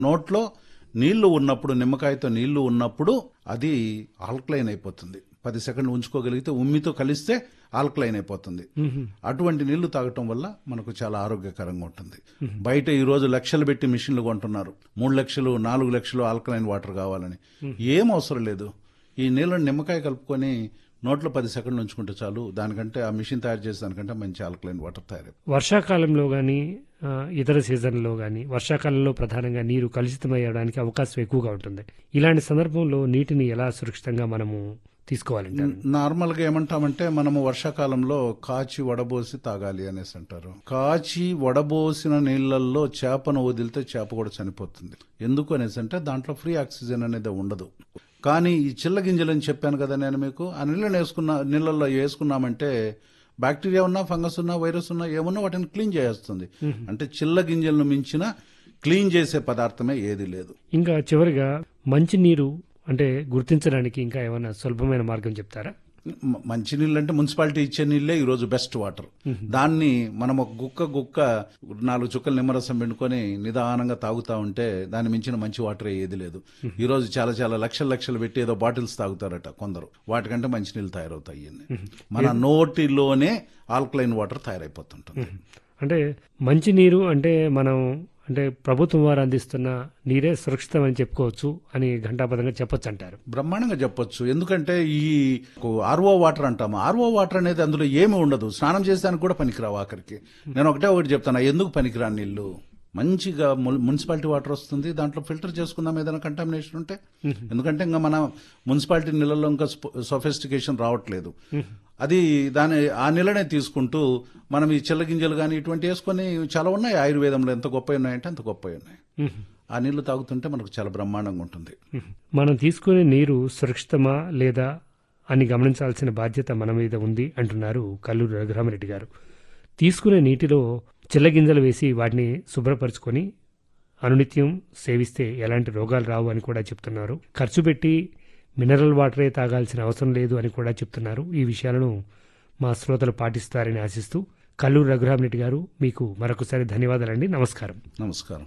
నోట్లో నీళ్లు ఉన్నప్పుడు నిమ్మకాయతో నీళ్లు ఉన్నప్పుడు అది ఆల్కలైన్ అయిపోతుంది పది సెకండ్లు ఉంచుకోగలిగితే ఉమ్మితో కలిస్తే ఆల్కలైన్ అయిపోతుంది అటువంటి నీళ్లు తాగటం వల్ల మనకు చాలా ఆరోగ్యకరంగా ఉంటుంది బయట ఈ రోజు లక్షలు పెట్టి మిషన్లు కొంటున్నారు మూడు లక్షలు నాలుగు లక్షలు ఆల్కలైన్ వాటర్ కావాలని ఏం అవసరం లేదు ఈ నీళ్ళని నిమ్మకాయ కలుపుకొని నోట్లో పది సెకండ్లు ఉంచుకుంటే చాలు దానికంటే ఆ మిషన్ తయారు చేసే దానికంటే మంచి ఆల్కలైన్ వాటర్ తయారు వర్షాకాలంలో కానీ ఇతర సీజన్లో కానీ వర్షాకాలంలో ప్రధానంగా నీరు కలుషితమయ్యడానికి అవకాశం ఎక్కువగా ఉంటుంది ఇలాంటి సందర్భంలో నీటిని ఎలా సురక్షితంగా మనము తీసుకోవాలంటారు నార్మల్ గా ఏమంటామంటే మనము వర్షాకాలంలో కాచి వడబోసి తాగాలి అనేసి అంటారు కాచి వడబోసిన నీళ్లలో చేపను వదిలితే చేప కూడా చనిపోతుంది ఎందుకు అనేసి అంటే దాంట్లో ఫ్రీ ఆక్సిజన్ అనేది ఉండదు కానీ ఈ చిల్ల గింజలని చెప్పాను కదా నేను మీకు ఆ నీళ్ళని వేసుకున్న నీళ్ళల్లో వేసుకున్నామంటే బ్యాక్టీరియా ఉన్నా ఫంగస్ ఉన్నా వైరస్ ఉన్నా ఏమున్నా వాటిని క్లీన్ చేస్తుంది అంటే చిల్ల గింజలను మించిన క్లీన్ చేసే పదార్థమే ఏది లేదు ఇంకా చివరిగా మంచి నీరు అంటే గుర్తించడానికి ఇంకా ఏమైనా సులభమైన మార్గం చెప్తారా మ- మంచి నీళ్ళు అంటే మున్సిపాలిటీ ఇచ్చే నీళ్ళే ఈ రోజు బెస్ట్ వాటర్ దాన్ని మనం ఒక గుక్క గుక్క నాలుగు చుక్కలు నిమ్మరసం పిండుకొని నిదానంగా తాగుతా ఉంటే దాన్ని మించిన మంచి వాటర్ ఏది లేదు ఈ రోజు చాలా చాలా లక్షలు లక్షలు పెట్టి ఏదో బాటిల్స్ తాగుతారట కొందరు వాటికంటే మంచి నీళ్ళు తయారవుతాయి ఇవన్నీ. మన నోటిలోనే ఆల్కలైన్ వాటర్ తయారైపోతుంటుంది అంటే మంచి నీరు అంటే మనం అంటే ప్రభుత్వం వారు అందిస్తున్న నీరే సురక్షితం అని చెప్పుకోవచ్చు అని ఘంటాపదంగా చెప్పొచ్చు అంటారు బ్రహ్మాండంగా చెప్పొచ్చు ఎందుకంటే ఈ ఆర్ఓ వాటర్ అంటాము ఆర్ఓ వాటర్ అనేది అందులో ఏమి ఉండదు స్నానం చేసేదానికి కూడా పనికిరావు ఆఖరికి నేను ఒకటే ఒకటి చెప్తాను ఎందుకు పనికిరాని నీళ్లు మంచిగా మున్- మున్సిపాలిటీ వాటర్ వస్తుంది దాంట్లో ఫిల్టర్ చేసుకుందాం ఏదైనా కంటామినేషన్ ఉంటే ఎందుకంటే ఇంకా మన మున్సిపాలిటీ నీళ్ళల్లో ఇంకా సొఫిస్టికేషన్ రావట్లేదు అది దాని ఆ నీళ్ళనే తీసుకుంటూ మనం ఈ చిల్ల గింజలు కానీ ఇటువంటి వేసుకొని చాలా ఉన్నాయి ఆయుర్వేదంలో ఎంత గొప్ప ఉన్నాయంటే అంత గొప్ప ఉన్నాయి ఆ నీళ్లు తాగుతుంటే మనకు చాలా బ్రహ్మాండంగా ఉంటుంది మనం తీసుకునే నీరు సురక్షితమా లేదా అని గమనించాల్సిన బాధ్యత మన మీద ఉంది అంటున్నారు కల్లూరు రఘురామరెడ్డి గారు తీసుకునే నీటిలో చిల్లగింజలు వేసి వాటిని శుభ్రపరుచుకొని అనునిత్యం సేవిస్తే ఎలాంటి రోగాలు రావు అని కూడా చెప్తున్నారు ఖర్చు పెట్టి మినరల్ వాటరే తాగాల్సిన అవసరం లేదు అని కూడా చెప్తున్నారు ఈ విషయాలను మా శ్రోతలు పాటిస్తారని ఆశిస్తూ కల్లూరు రఘురామరెడ్డి గారు మీకు మరొకసారి ధన్యవాదాలండి నమస్కారం నమస్కారం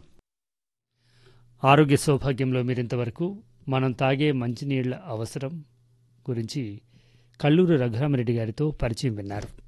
ఆరోగ్య సౌభాగ్యంలో మీరింతవరకు మనం తాగే మంచినీళ్ల అవసరం గురించి కల్లూరు రఘురామరెడ్డి గారితో పరిచయం విన్నారు